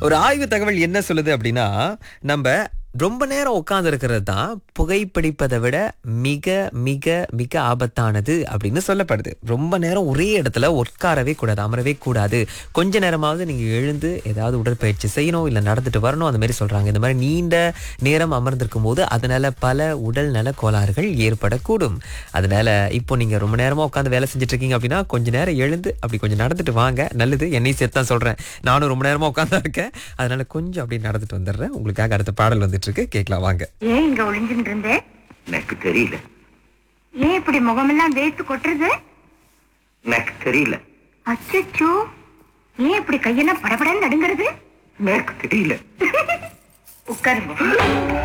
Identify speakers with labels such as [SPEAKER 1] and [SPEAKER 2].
[SPEAKER 1] ஒரு ஆய்வு தகவல் என்ன சொல்லுது அப்படின்னா நம்ம ரொம்ப நேரம் உட்கார்ந்து இருக்கிறது தான் புகைப்பிடிப்பதை விட மிக மிக மிக ஆபத்தானது அப்படின்னு சொல்லப்படுது ரொம்ப நேரம் ஒரே இடத்துல உட்காரவே கூடாது அமரவே கூடாது கொஞ்ச நேரமாவது நீங்க எழுந்து ஏதாவது உடற்பயிற்சி செய்யணும் இல்ல நடந்துட்டு வரணும் அந்த மாதிரி சொல்றாங்க இந்த மாதிரி நீண்ட நேரம் அமர்ந்திருக்கும் போது அதனால பல உடல் நல கோளாறுகள் ஏற்படக்கூடும் அதனால இப்போ நீங்க ரொம்ப நேரமா உட்காந்து வேலை செஞ்சுட்டு இருக்கீங்க அப்படின்னா கொஞ்ச நேரம் எழுந்து அப்படி கொஞ்சம் நடந்துட்டு வாங்க நல்லது என்னையும் சேர்த்து தான் சொல்றேன் நானும் ரொம்ப நேரமா உட்காந்தா இருக்கேன் அதனால கொஞ்சம் அப்படி நடந்துட்டு வந்துடுறேன் உங்களுக்காக அடுத்த பாடல் வந்துட்டு இருக்கு கேட்கலாம் வாங்க
[SPEAKER 2] ஏன் இங்க ஒளிஞ்சுட்டு இருந்தே
[SPEAKER 3] எனக்கு தெரியல
[SPEAKER 2] ஏன் இப்படி முகமெல்லாம் வேர்த்து கொட்டுறது
[SPEAKER 3] எனக்கு தெரியல
[SPEAKER 2] அச்சச்சோ ஏன் இப்படி கையெல்லாம் படபடன்னு நடுங்கிறது
[SPEAKER 3] எனக்கு தெரியல
[SPEAKER 2] உட்காருங்க